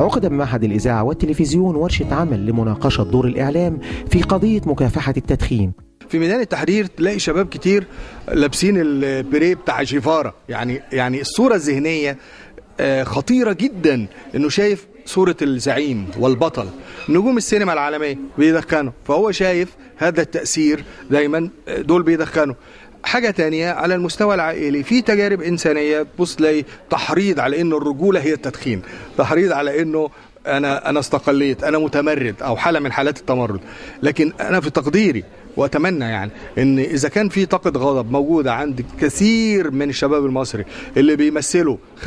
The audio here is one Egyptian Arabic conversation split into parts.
عقد بمعهد الإذاعة والتلفزيون ورشة عمل لمناقشة دور الإعلام في قضية مكافحة التدخين في ميدان التحرير تلاقي شباب كتير لابسين البريه بتاع جيفارا يعني يعني الصوره الذهنيه آه، خطيره جدا انه شايف صوره الزعيم والبطل نجوم السينما العالميه بيدخنوا فهو شايف هذا التاثير دايما آه، دول بيدخنوا حاجة تانية على المستوى العائلي في تجارب إنسانية تبص تلاقي تحريض على إنه الرجولة هي التدخين تحريض على إنه أنا أنا استقليت أنا متمرد أو حالة من حالات التمرد لكن أنا في تقديري واتمنى يعني ان اذا كان في طاقه غضب موجوده عند كثير من الشباب المصري اللي بيمثلوا 65%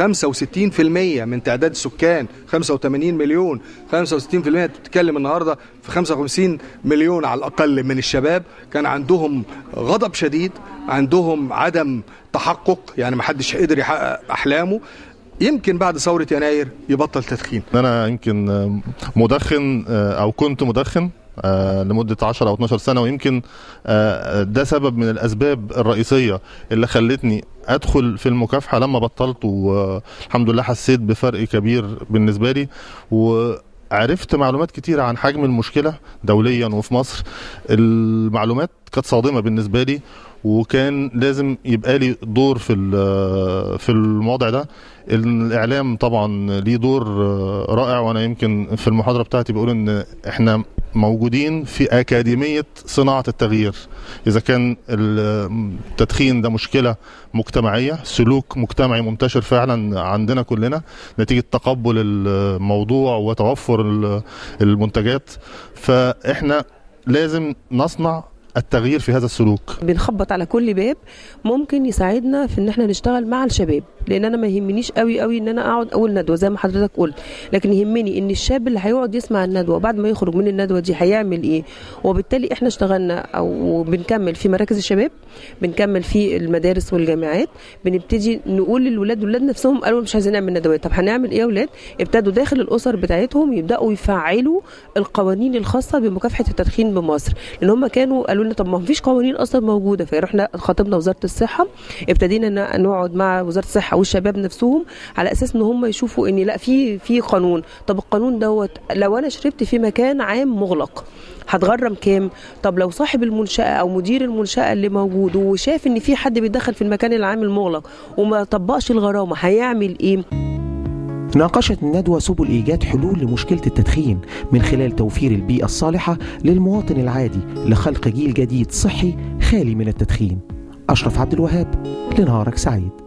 من تعداد السكان 85 مليون 65% بتتكلم النهارده في 55 مليون على الاقل من الشباب كان عندهم غضب شديد عندهم عدم تحقق يعني ما حدش قدر يحقق احلامه يمكن بعد ثوره يناير يبطل تدخين انا يمكن مدخن او كنت مدخن آه لمدة 10 أو 12 سنة ويمكن آه ده سبب من الأسباب الرئيسية اللي خلتني أدخل في المكافحة لما بطلت والحمد لله حسيت بفرق كبير بالنسبة لي وعرفت معلومات كتيرة عن حجم المشكلة دوليا وفي مصر المعلومات كانت صادمة بالنسبة لي وكان لازم يبقى لي دور في في الموضع ده الاعلام طبعا ليه دور رائع وانا يمكن في المحاضره بتاعتي بقول ان احنا موجودين في اكاديميه صناعه التغيير اذا كان التدخين ده مشكله مجتمعيه سلوك مجتمعي منتشر فعلا عندنا كلنا نتيجه تقبل الموضوع وتوفر المنتجات فاحنا لازم نصنع التغيير في هذا السلوك بنخبط على كل باب ممكن يساعدنا في ان احنا نشتغل مع الشباب لان انا ما يهمنيش قوي قوي ان انا اقعد اول ندوه زي ما حضرتك قلت لكن يهمني ان الشاب اللي هيقعد يسمع الندوه بعد ما يخرج من الندوه دي هيعمل ايه وبالتالي احنا اشتغلنا او بنكمل في مراكز الشباب بنكمل في المدارس والجامعات بنبتدي نقول للولاد الولاد نفسهم قالوا مش عايزين نعمل ندوات طب هنعمل ايه يا ولاد ابتدوا داخل الاسر بتاعتهم يبداوا يفعلوا القوانين الخاصه بمكافحه التدخين بمصر لان هم كانوا قالوا لنا طب ما فيش قوانين اصلا موجوده فرحنا خاطبنا وزاره الصحه ابتدينا نقعد مع وزاره الصحه والشباب نفسهم على اساس ان هم يشوفوا ان لا في في قانون طب القانون دوت لو انا شربت في مكان عام مغلق هتغرم كام طب لو صاحب المنشاه او مدير المنشاه اللي موجود وشاف ان في حد بيدخل في المكان العام المغلق وما طبقش الغرامه هيعمل ايه ناقشت الندوة سبل إيجاد حلول لمشكلة التدخين من خلال توفير البيئة الصالحة للمواطن العادي لخلق جيل جديد صحي خالي من التدخين أشرف عبد الوهاب لنهارك سعيد